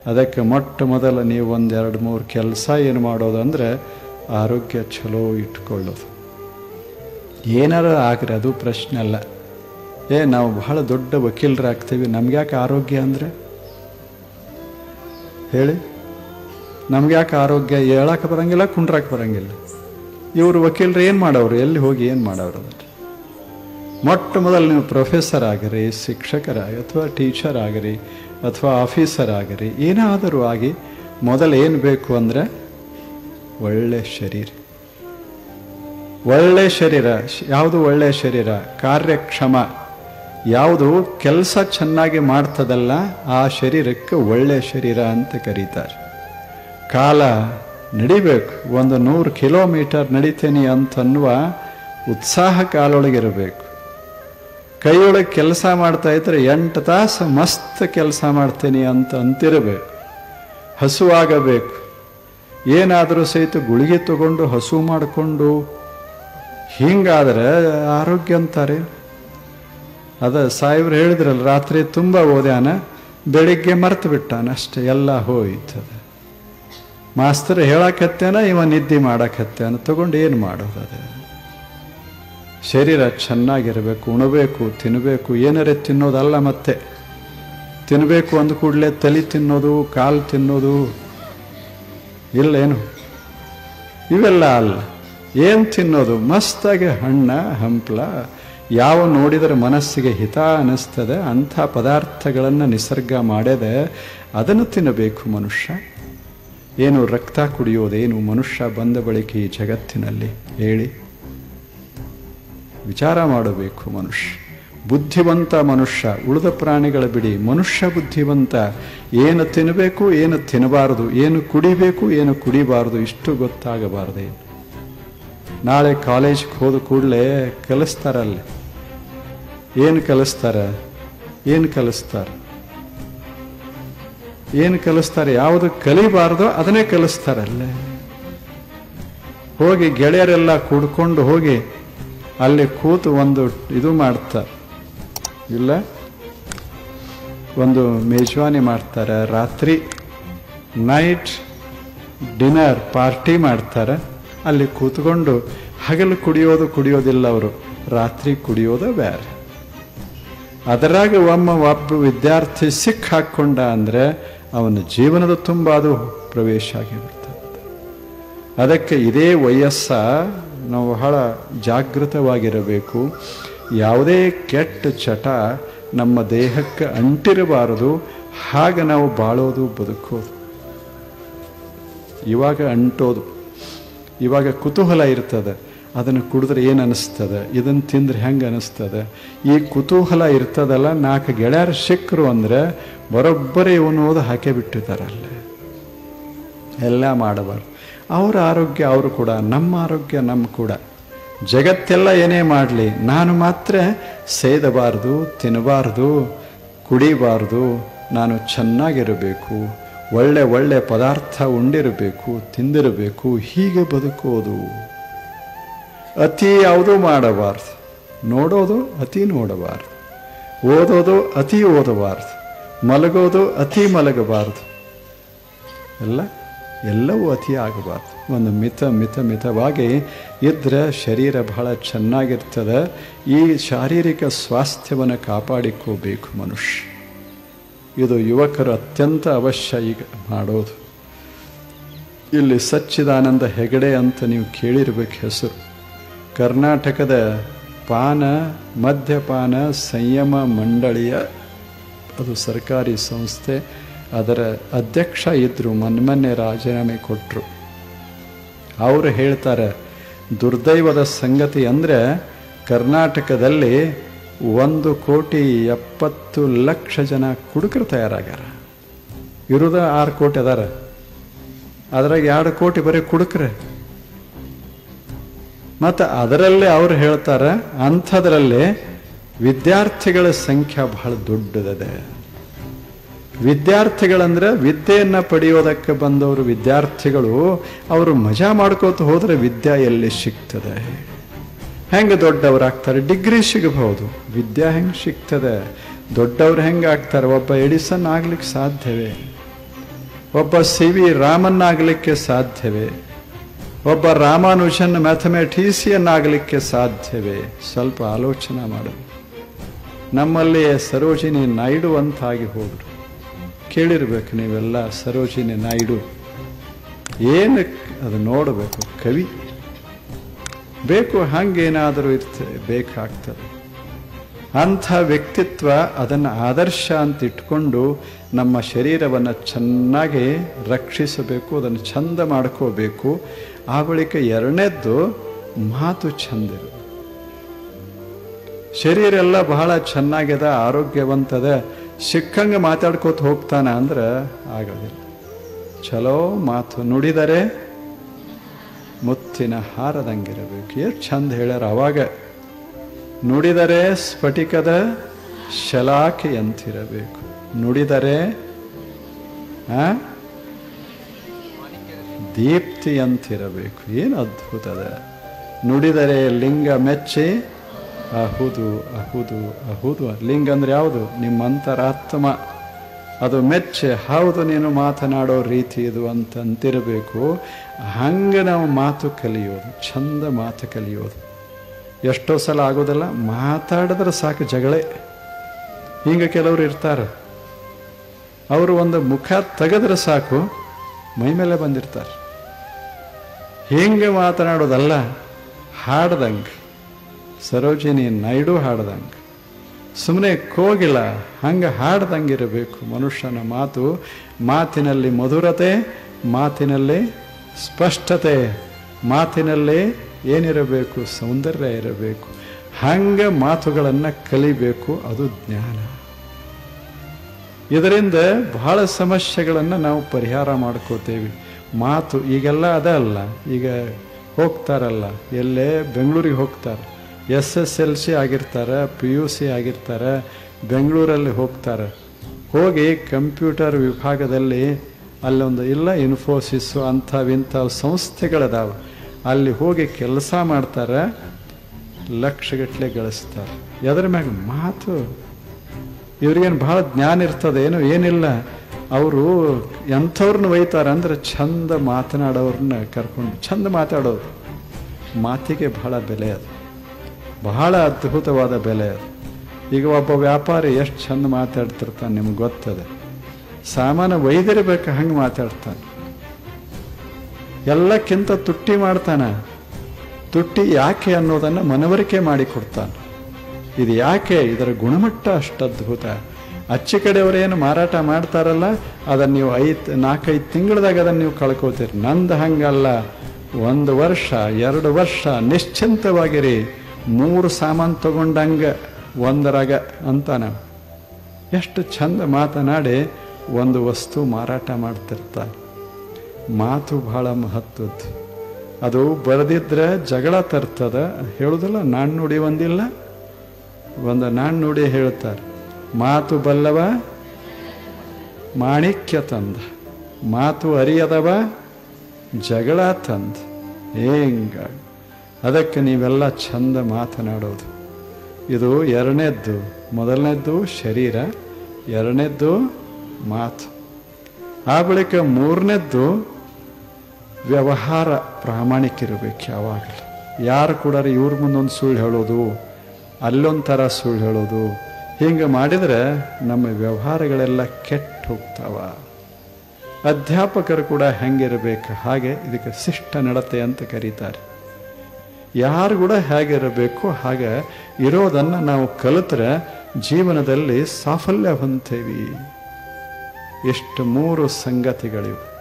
ಅದಕ್ಕೆ ಮೊಟ್ಟ ಮೊದಲ ನೀವು ಒಂದೆರಡು ಮೂರು ಕೆಲಸ ಏನು ಮಾಡೋದು ಅಂದರೆ ಆರೋಗ್ಯ ಚಲೋ ಇಟ್ಕೊಳ್ಳೋದು ಏನಾರ ಆಗ್ರಿ ಅದು ಪ್ರಶ್ನೆ ಅಲ್ಲ ಏ ನಾವು ಬಹಳ ದೊಡ್ಡ ವಕೀಲರಾಗ್ತೀವಿ ನಮ್ಗ್ಯಾಕೆ ಆರೋಗ್ಯ ಅಂದರೆ ಹೇಳಿ ನಮ್ಗ್ಯಾಕೆ ಆರೋಗ್ಯ ಹೇಳಕ್ಕೆ ಬರಂಗಿಲ್ಲ ಕುಂಡ್ರಕ್ಕೆ ಬರಂಗಿಲ್ಲ ಇವರು ವಕೀಲರು ಏನು ಮಾಡೋರು ಎಲ್ಲಿ ಹೋಗಿ ಏನು ಮಾಡೋರು ಅದಕ್ಕೆ ಮೊಟ್ಟ ಮೊದಲು ನೀವು ಪ್ರೊಫೆಸರ್ ಆಗಿರಿ ಶಿಕ್ಷಕರಾಗಿ ಅಥವಾ ಟೀಚರ್ ಆಗಿರಿ ಅಥವಾ ಆಫೀಸರ್ ಆಗಿರಿ ಏನಾದರೂ ಆಗಿ ಮೊದಲು ಏನು ಬೇಕು ಅಂದರೆ ಒಳ್ಳೆ ಶರೀರ ಒಳ್ಳೆ ಶರೀರ ಯಾವುದು ಒಳ್ಳೆ ಶರೀರ ಕಾರ್ಯಕ್ಷಮ ಯಾವುದು ಕೆಲಸ ಚೆನ್ನಾಗಿ ಮಾಡ್ತದಲ್ಲ ಆ ಶರೀರಕ್ಕೆ ಒಳ್ಳೆ ಶರೀರ ಅಂತ ಕರೀತಾರೆ ಕಾಲ ನಡಿಬೇಕು ಒಂದು ನೂರು ಕಿಲೋಮೀಟರ್ ನಡಿತೇನೆ ಅಂತನ್ನುವ ಉತ್ಸಾಹ ಕಾಲೊಳಗಿರಬೇಕು ಕೈಯೊಳಗೆ ಕೆಲಸ ಮಾಡ್ತಾ ಇದ್ರೆ ಎಂಟು ತಾಸು ಮಸ್ತ್ ಕೆಲಸ ಮಾಡ್ತೇನೆ ಅಂತ ಅಂತಿರಬೇಕು ಹಸುವಾಗಬೇಕು ಏನಾದರೂ ಸಹಿತ ಗುಳಿಗೆ ತಗೊಂಡು ಹಸು ಮಾಡಿಕೊಂಡು ಹಿಂಗಾದರೆ ಆರೋಗ್ಯ ಅಂತಾರೆ ಅದ ಸಾಹೇಬ್ರು ಹೇಳಿದ್ರಲ್ಲ ರಾತ್ರಿ ತುಂಬ ಓದ್ಯಾನ ಬೆಳಿಗ್ಗೆ ಮರ್ತು ಬಿಟ್ಟಾನ ಅಷ್ಟೇ ಎಲ್ಲ ಹೋಯ್ತದ ಮಾಸ್ತರ್ ಹೇಳಕತ್ತೇನ ಇವ ನಿದ್ದೆ ಮಾಡಕತ್ತೇನ ತಗೊಂಡು ಏನು ಮಾಡೋದು ಅದೇ ಶರೀರ ಚೆನ್ನಾಗಿರಬೇಕು ಉಣಬೇಕು ತಿನ್ನಬೇಕು ಏನಾರೆ ತಿನ್ನೋದಲ್ಲ ಮತ್ತೆ ತಿನ್ನಬೇಕು ಅಂದ ಕೂಡಲೇ ತಲೆ ತಿನ್ನೋದು ಕಾಲು ತಿನ್ನೋದು ಇಲ್ಲೇನು ಇವೆಲ್ಲ ಅಲ್ಲ ಏನು ತಿನ್ನೋದು ಮಸ್ತಾಗಿ ಹಣ್ಣ ಹಂಪ್ಲ ಯಾವ ನೋಡಿದರೆ ಮನಸ್ಸಿಗೆ ಹಿತ ಅನ್ನಿಸ್ತದೆ ಅಂಥ ಪದಾರ್ಥಗಳನ್ನು ನಿಸರ್ಗ ಮಾಡದೆ ಅದನ್ನು ತಿನ್ನಬೇಕು ಮನುಷ್ಯ ಏನು ರಕ್ತ ಕುಡಿಯೋದೇನು ಮನುಷ್ಯ ಬಂದ ಬಳಿಕ ಈ ಜಗತ್ತಿನಲ್ಲಿ ಹೇಳಿ ವಿಚಾರ ಮಾಡಬೇಕು ಮನುಷ್ಯ ಬುದ್ಧಿವಂತ ಮನುಷ್ಯ ಉಳಿದ ಪ್ರಾಣಿಗಳ ಬಿಡಿ ಮನುಷ್ಯ ಬುದ್ಧಿವಂತ ಏನು ತಿನ್ನಬೇಕು ಏನು ತಿನ್ನಬಾರದು ಏನು ಕುಡಿಬೇಕು ಏನು ಕುಡಿಬಾರದು ಇಷ್ಟು ಗೊತ್ತಾಗಬಾರದೆ ನಾಳೆ ಕಾಲೇಜ್ಗೆ ಹೋದ ಕೂಡಲೇ ಕಲಿಸ್ತಾರಲ್ಲಿ ಏನು ಕಲಿಸ್ತಾರ ಏನು ಕಲಿಸ್ತಾರೆ ಏನು ಕಲಿಸ್ತಾರೆ ಯಾವುದು ಕಲಿಬಾರ್ದೋ ಅದನ್ನೇ ಕಲಿಸ್ತಾರಲ್ಲೇ ಹೋಗಿ ಗೆಳೆಯರೆಲ್ಲ ಕೂಡ್ಕೊಂಡು ಹೋಗಿ ಅಲ್ಲಿ ಕೂತು ಒಂದು ಇದು ಮಾಡ್ತಾರೆ ಇಲ್ಲ ಒಂದು ಮೇಜವಾನಿ ಮಾಡ್ತಾರೆ ರಾತ್ರಿ ನೈಟ್ ಡಿನ್ನರ್ ಪಾರ್ಟಿ ಮಾಡ್ತಾರೆ ಅಲ್ಲಿ ಕೂತ್ಕೊಂಡು ಹಗಲು ಕುಡಿಯೋದು ಕುಡಿಯೋದಿಲ್ಲ ಅವರು ರಾತ್ರಿ ಕುಡಿಯೋದು ಬೇರೆ ಅದರಾಗ ಒಮ್ಮ ಒಬ್ಬ ವಿದ್ಯಾರ್ಥಿ ಸಿಕ್ ಹಾಕ್ಕೊಂಡ ಅಂದರೆ ಅವನ ಜೀವನದ ತುಂಬ ಅದು ಪ್ರವೇಶ ಆಗಿಬಿಡ್ತದೆ ಅದಕ್ಕೆ ಇದೇ ವಯಸ್ಸ ನಾವು ಬಹಳ ಜಾಗೃತವಾಗಿರಬೇಕು ಯಾವುದೇ ಕೆಟ್ಟ ಚಟ ನಮ್ಮ ದೇಹಕ್ಕೆ ಅಂಟಿರಬಾರದು ಹಾಗೆ ನಾವು ಬಾಳೋದು ಬದುಕೋದು ಇವಾಗ ಅಂಟೋದು ಇವಾಗ ಕುತೂಹಲ ಇರ್ತದೆ ಅದನ್ನು ಕುಡಿದ್ರೆ ಏನು ಅನಿಸ್ತದೆ ಇದನ್ನು ತಿಂದ್ರೆ ಹೆಂಗೆ ಅನಿಸ್ತದೆ ಈ ಕುತೂಹಲ ಇರ್ತದಲ್ಲ ನಾಲ್ಕು ಗೆಳೆಯರು ಸಿಕ್ಕರು ಅಂದರೆ ಬರೋಬ್ಬರಿ ಇವನು ಓದು ಹಾಕೇ ಬಿಟ್ಟಿದ್ದಾರಲ್ಲೇ ಎಲ್ಲ ಮಾಡಬಾರ್ದು ಅವರ ಆರೋಗ್ಯ ಅವರು ಕೂಡ ನಮ್ಮ ಆರೋಗ್ಯ ನಮ್ಮ ಕೂಡ ಜಗತ್ತೆಲ್ಲ ಏನೇ ಮಾಡಲಿ ನಾನು ಮಾತ್ರ ಸೇದಬಾರ್ದು ತಿನ್ನಬಾರ್ದು ಕುಡಿಬಾರ್ದು ನಾನು ಚೆನ್ನಾಗಿರಬೇಕು ಒಳ್ಳೆ ಒಳ್ಳೆ ಪದಾರ್ಥ ಉಂಡಿರಬೇಕು ತಿಂದಿರಬೇಕು ಹೀಗೆ ಬದುಕೋದು ಅತಿ ಯಾವುದೂ ಮಾಡಬಾರ್ದು ನೋಡೋದು ಅತಿ ನೋಡಬಾರ್ದು ಓದೋದು ಅತಿ ಓದಬಾರ್ದು ಮಲಗೋದು ಅತಿ ಮಲಗಬಾರ್ದು ಎಲ್ಲ ಎಲ್ಲವೂ ಅತಿ ಆಗಬಾರ್ದು ಒಂದು ಮಿತ ಮಿತ ಮಿತವಾಗಿ ಇದ್ದರೆ ಶರೀರ ಬಹಳ ಚೆನ್ನಾಗಿರ್ತದೆ ಈ ಶಾರೀರಿಕ ಸ್ವಾಸ್ಥ್ಯವನ್ನು ಕಾಪಾಡಿಕೋಬೇಕು ಮನುಷ್ಯ ಇದು ಯುವಕರು ಅತ್ಯಂತ ಅವಶ್ಯ ಈಗ ಮಾಡೋದು ಇಲ್ಲಿ ಸಚ್ಚಿದಾನಂದ ಹೆಗಡೆ ಅಂತ ನೀವು ಕೇಳಿರ್ಬೇಕು ಹೆಸರು ಕರ್ನಾಟಕದ ಪಾನ ಮದ್ಯಪಾನ ಸಂಯಮ ಮಂಡಳಿಯ ಅದು ಸರ್ಕಾರಿ ಸಂಸ್ಥೆ ಅದರ ಅಧ್ಯಕ್ಷ ಇದ್ದರು ಮೊನ್ನೆ ರಾಜೀನಾಮೆ ಕೊಟ್ಟರು ಅವರು ಹೇಳ್ತಾರೆ ದುರ್ದೈವದ ಸಂಗತಿ ಅಂದರೆ ಕರ್ನಾಟಕದಲ್ಲಿ ಒಂದು ಕೋಟಿ ಎಪ್ಪತ್ತು ಲಕ್ಷ ಜನ ಕುಡುಕರು ತಯಾರಾಗ್ಯಾರ ಇರೋದ ಆರು ಕೋಟಿ ಅದಾರ ಅದ್ರಾಗ ಎರಡು ಕೋಟಿ ಬರೀ ಕುಡುಕ್ರೆ ಮತ್ತು ಅದರಲ್ಲೇ ಅವ್ರು ಹೇಳ್ತಾರೆ ಅಂಥದ್ರಲ್ಲಿ ವಿದ್ಯಾರ್ಥಿಗಳ ಸಂಖ್ಯೆ ಬಹಳ ದೊಡ್ಡದಿದೆ ವಿದ್ಯಾರ್ಥಿಗಳಂದ್ರೆ ವಿದ್ಯೆಯನ್ನು ಪಡೆಯೋದಕ್ಕೆ ಬಂದವರು ವಿದ್ಯಾರ್ಥಿಗಳು ಅವರು ಮಜಾ ಮಾಡ್ಕೋತ ಹೋದರೆ ವಿದ್ಯೆ ಎಲ್ಲಿ ಸಿಗ್ತದೆ ಹೆಂಗೆ ದೊಡ್ಡವರಾಗ್ತಾರೆ ಡಿಗ್ರಿ ಸಿಗಬಹುದು ವಿದ್ಯೆ ಹೆಂಗೆ ಸಿಗ್ತದೆ ದೊಡ್ಡವ್ರು ಹೆಂಗೆ ಆಗ್ತಾರೆ ಒಬ್ಬ ಎಡಿಸನ್ ಆಗ್ಲಿಕ್ಕೆ ಸಾಧ್ಯವೇ ಒಬ್ಬ ಸಿ ವಿ ರಾಮನ್ನಾಗಲಿಕ್ಕೆ ಸಾಧ್ಯವೇ ಒಬ್ಬ ರಾಮಾನುಜನ್ ಮ್ಯಾಥಮೆಟೀಸಿಯನ್ ಆಗಲಿಕ್ಕೆ ಸಾಧ್ಯವೇ ಸ್ವಲ್ಪ ಆಲೋಚನೆ ಮಾಡು ನಮ್ಮಲ್ಲಿ ಸರೋಜಿನಿ ನಾಯ್ಡು ಅಂತಾಗಿ ಹೋಗ್ರು ಕೇಳಿರ್ಬೇಕು ನೀವೆಲ್ಲ ಸರೋಜಿನಿ ನಾಯ್ಡು ಏನು ಅದು ನೋಡಬೇಕು ಕವಿ ಬೇಕು ಹಂಗೇನಾದರೂ ಇರ್ತದೆ ಬೇಕಾಗ್ತದೆ ಅಂಥ ವ್ಯಕ್ತಿತ್ವ ಅದನ್ನು ಆದರ್ಶ ಅಂತ ಇಟ್ಕೊಂಡು ನಮ್ಮ ಶರೀರವನ್ನು ಚೆನ್ನಾಗಿ ರಕ್ಷಿಸಬೇಕು ಅದನ್ನು ಚಂದ ಮಾಡ್ಕೋಬೇಕು ಆ ಬಳಿಕ ಎರಡನೇದ್ದು ಮಾತು ಚಂದಿರು ಶರೀರ ಎಲ್ಲ ಬಹಳ ಚೆನ್ನಾಗಿದೆ ಆರೋಗ್ಯವಂತದ ಸಿಕ್ಕಂಗೆ ಮಾತಾಡ್ಕೋತ ಹೋಗ್ತಾನ ಅಂದ್ರೆ ಆಗೋದಿಲ್ಲ ಚಲೋ ಮಾತು ನುಡಿದರೆ ಮುತ್ತಿನ ಹಾರದಂಗಿರಬೇಕು ಎಷ್ಟು ಚಂದ ಹೇಳ್ಯಾರ ಅವಾಗ ನುಡಿದರೆ ಸ್ಫಟಿಕದ ಶಲಾಖೆಯಂತಿರಬೇಕು ನುಡಿದರೆ ಆ ದೀಪ್ತಿಯಂತಿರಬೇಕು ಏನು ಅದ್ಭುತದ ನುಡಿದರೆ ಲಿಂಗ ಮೆಚ್ಚಿ ಅಹುದು ಅಹುದು ಅಹುದು ಲಿಂಗ ಅಂದ್ರೆ ಯಾವುದು ನಿಮ್ಮ ಅಂತರಾತ್ಮ ಅದು ಮೆಚ್ಚೆ ಹೌದು ನೀನು ಮಾತನಾಡೋ ರೀತಿ ಇದು ಅಂತ ಅಂತಿರಬೇಕು ಹಂಗೆ ನಾವು ಮಾತು ಕಲಿಯೋದು ಚಂದ ಮಾತು ಕಲಿಯೋದು ಎಷ್ಟೋ ಸಲ ಆಗೋದಿಲ್ಲ ಮಾತಾಡಿದ್ರೆ ಸಾಕು ಜಗಳೇ ಹಿಂಗೆ ಕೆಲವರು ಇರ್ತಾರೆ ಅವರು ಒಂದು ಮುಖ ತೆಗೆದ್ರೆ ಸಾಕು ಮೈ ಮೇಲೆ ಬಂದಿರ್ತಾರೆ ಹಿಂಗೆ ಮಾತನಾಡೋದಲ್ಲ ಹಾಡ್ದಂಗೆ ಸರೋಜಿನಿ ನಾಯ್ಡು ಹಾಡ್ದಂಗೆ ಸುಮ್ಮನೆ ಕೋಗಿಲ ಹಂಗೆ ಹಾಡ್ದಂಗಿರಬೇಕು ಮನುಷ್ಯನ ಮಾತು ಮಾತಿನಲ್ಲಿ ಮಧುರತೆ ಮಾತಿನಲ್ಲಿ ಸ್ಪಷ್ಟತೆ ಮಾತಿನಲ್ಲಿ ಏನಿರಬೇಕು ಸೌಂದರ್ಯ ಇರಬೇಕು ಹಂಗೆ ಮಾತುಗಳನ್ನು ಕಲಿಬೇಕು ಅದು ಜ್ಞಾನ ಇದರಿಂದ ಬಹಳ ಸಮಸ್ಯೆಗಳನ್ನು ನಾವು ಪರಿಹಾರ ಮಾಡ್ಕೋತೇವೆ ಮಾತು ಈಗೆಲ್ಲ ಅದ ಅಲ್ಲ ಈಗ ಹೋಗ್ತಾರಲ್ಲ ಎಲ್ಲೇ ಬೆಂಗಳೂರಿಗೆ ಹೋಗ್ತಾರೆ ಎಸ್ ಎಸ್ ಎಲ್ ಸಿ ಆಗಿರ್ತಾರೆ ಪಿ ಯು ಸಿ ಆಗಿರ್ತಾರೆ ಬೆಂಗಳೂರಲ್ಲಿ ಹೋಗ್ತಾರೆ ಹೋಗಿ ಕಂಪ್ಯೂಟರ್ ವಿಭಾಗದಲ್ಲಿ ಅಲ್ಲೊಂದು ಇಲ್ಲ ಇನ್ಫೋಸಿಸ್ಸು ಅಂಥವಿಂಥ ಸಂಸ್ಥೆಗಳದಾವೆ ಅಲ್ಲಿ ಹೋಗಿ ಕೆಲಸ ಮಾಡ್ತಾರೆ ಲಕ್ಷಗಟ್ಟಲೆ ಗಳಿಸ್ತಾರೆ ಎದ್ರ ಮ್ಯಾಗ ಮಾತು ಇವ್ರಿಗೇನು ಬಹಳ ಜ್ಞಾನ ಇರ್ತದೆ ಏನು ಏನಿಲ್ಲ ಅವರು ಎಂಥವ್ರನ್ನ ಒಯ್ತಾರೆ ಅಂದ್ರೆ ಚಂದ ಮಾತನಾಡೋರನ್ನ ಕರ್ಕೊಂಡು ಚಂದ ಮಾತಾಡೋರು ಮಾತಿಗೆ ಬಹಳ ಬೆಲೆ ಅದು ಬಹಳ ಅದ್ಭುತವಾದ ಬೆಲೆ ಅದು ಈಗ ಒಬ್ಬ ವ್ಯಾಪಾರಿ ಎಷ್ಟು ಚಂದ ಮಾತಾಡ್ತಿರ್ತಾನೆ ನಿಮ್ಗೆ ಗೊತ್ತದೆ ಸಾಮಾನ್ಯ ಒಯ್ದಿರ್ಬೇಕು ಹಂಗೆ ಮಾತಾಡ್ತಾನೆ ಎಲ್ಲಕ್ಕಿಂತ ತುಟ್ಟಿ ಮಾಡ್ತಾನೆ ತುಟ್ಟಿ ಯಾಕೆ ಅನ್ನೋದನ್ನು ಮನವರಿಕೆ ಮಾಡಿಕೊಡ್ತಾನೆ ಇದು ಯಾಕೆ ಇದರ ಗುಣಮಟ್ಟ ಅಷ್ಟು ಅದ್ಭುತ ಅಚ್ಚಿ ಕಡೆಯವರೇನು ಮಾರಾಟ ಮಾಡ್ತಾರಲ್ಲ ಅದನ್ನು ನೀವು ಐದು ನಾಲ್ಕೈದು ತಿಂಗಳದಾಗ ಅದನ್ನು ನೀವು ಕಳ್ಕೊತೀರಿ ನಂದು ಹಂಗಲ್ಲ ಒಂದು ವರ್ಷ ಎರಡು ವರ್ಷ ನಿಶ್ಚಿಂತವಾಗಿರಿ ಮೂರು ಸಾಮಾನು ತಗೊಂಡಂಗೆ ಒಂದರಾಗ ಅಂತಾನ ಎಷ್ಟು ಚಂದ ಮಾತನಾಡಿ ಒಂದು ವಸ್ತು ಮಾರಾಟ ಮಾಡ್ತಿರ್ತಾರೆ ಮಾತು ಬಹಳ ಮಹತ್ವದ್ದು ಅದು ಬರೆದಿದ್ರೆ ಜಗಳ ತರ್ತದ ಹೇಳುದಿಲ್ಲ ನಾಣ್ಣುಡಿ ಒಂದಿಲ್ಲ ಒಂದು ನಾಣ್ಣುಡಿ ಹೇಳ್ತಾರೆ ಮಾತು ಬಲ್ಲವ ಮಾಣಿಕ್ಯ ತಂದ ಮಾತು ಅರಿಯದವ ಜಗಳ ತಂದ ಹಿಂಗ ಅದಕ್ಕೆ ನೀವೆಲ್ಲ ಚಂದ ಮಾತನಾಡೋದು ಇದು ಎರಡನೇದ್ದು ಮೊದಲನೇದ್ದು ಶರೀರ ಎರಡನೇದ್ದು ಮಾತು ಆ ಬಳಿಕ ಮೂರನೇದ್ದು ವ್ಯವಹಾರ ಪ್ರಾಮಾಣಿಕ ಇರಬೇಕು ಯಾವಾಗಲೂ ಯಾರು ಕೂಡ ಇವ್ರ ಮುಂದೊಂದು ಸುಳ್ಳು ಹೇಳೋದು ಅಲ್ಲೊಂಥರ ಸುಳ್ಳು ಹೇಳೋದು ಹಿಂಗೆ ಮಾಡಿದರೆ ನಮ್ಮ ವ್ಯವಹಾರಗಳೆಲ್ಲ ಕೆಟ್ಟು ಹೋಗ್ತಾವ ಅಧ್ಯಾಪಕರು ಕೂಡ ಹೆಂಗಿರಬೇಕು ಹಾಗೆ ಇದಕ್ಕೆ ಶಿಷ್ಟ ನಡತೆ ಅಂತ ಕರೀತಾರೆ ಯಾರು ಕೂಡ ಹೇಗಿರಬೇಕು ಹಾಗೆ ಇರೋದನ್ನು ನಾವು ಕಲಿತ್ರೆ ಜೀವನದಲ್ಲಿ ಸಾಫಲ್ಯ ಹೊಂತೇವಿ ಎಷ್ಟು ಮೂರು ಸಂಗತಿಗಳಿವೆ